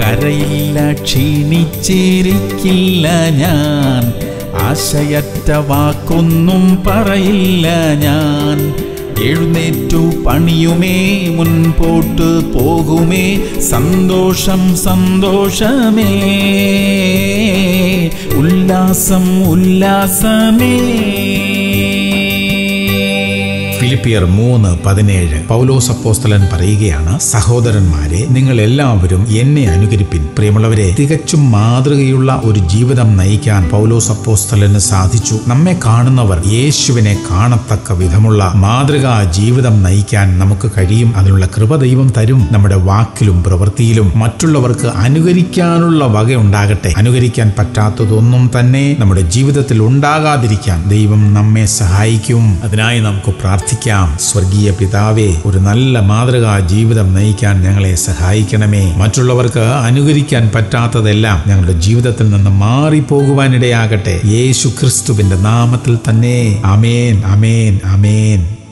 കരയില്ല ക്ഷീണിച്ചിരിക്കില്ല ഞാൻ ആശയറ്റ വാക്കൊന്നും പറയില്ല ഞാൻ എഴുന്നേറ്റു പണിയുമേ മുൻപോട്ട് പോകുമേ സന്തോഷം സന്തോഷമേ ഉല്ലാസം ഉല്ലാസമേ ഫിലിപ്പിയർ മൂന്ന് പതിനേഴ് പൗലോസ് അപ്പോസ്തലൻ പറയുകയാണ് സഹോദരന്മാരെ നിങ്ങൾ എല്ലാവരും എന്നെ അനുകരിപ്പിൻ പ്രിയമുള്ളവരെ തികച്ചും മാതൃകയുള്ള ഒരു ജീവിതം നയിക്കാൻ പൗലോസ് അപ്പോസ്തലന് സാധിച്ചു നമ്മെ കാണുന്നവർ യേശുവിനെ കാണത്തക്ക വിധമുള്ള മാതൃകാ ജീവിതം നയിക്കാൻ നമുക്ക് കഴിയും അതിനുള്ള കൃപ ദൈവം തരും നമ്മുടെ വാക്കിലും പ്രവൃത്തിയിലും മറ്റുള്ളവർക്ക് അനുകരിക്കാനുള്ള വക ഉണ്ടാകട്ടെ അനുകരിക്കാൻ പറ്റാത്തതൊന്നും തന്നെ നമ്മുടെ ജീവിതത്തിൽ ഉണ്ടാകാതിരിക്കാൻ ദൈവം നമ്മെ സഹായിക്കും അതിനായി നമുക്ക് പ്രാർത്ഥിക്കാം സ്വർഗീയ പിതാവേ ഒരു നല്ല മാതൃകാ ജീവിതം നയിക്കാൻ ഞങ്ങളെ സഹായിക്കണമേ മറ്റുള്ളവർക്ക് അനുകരിക്കാൻ പറ്റാത്തതെല്ലാം ഞങ്ങളുടെ ജീവിതത്തിൽ നിന്ന് മാറിപ്പോകുവാനിടയാകട്ടെ യേശു ക്രിസ്തുവിന്റെ നാമത്തിൽ തന്നെ അമേൻ അമേൻ അമേൻ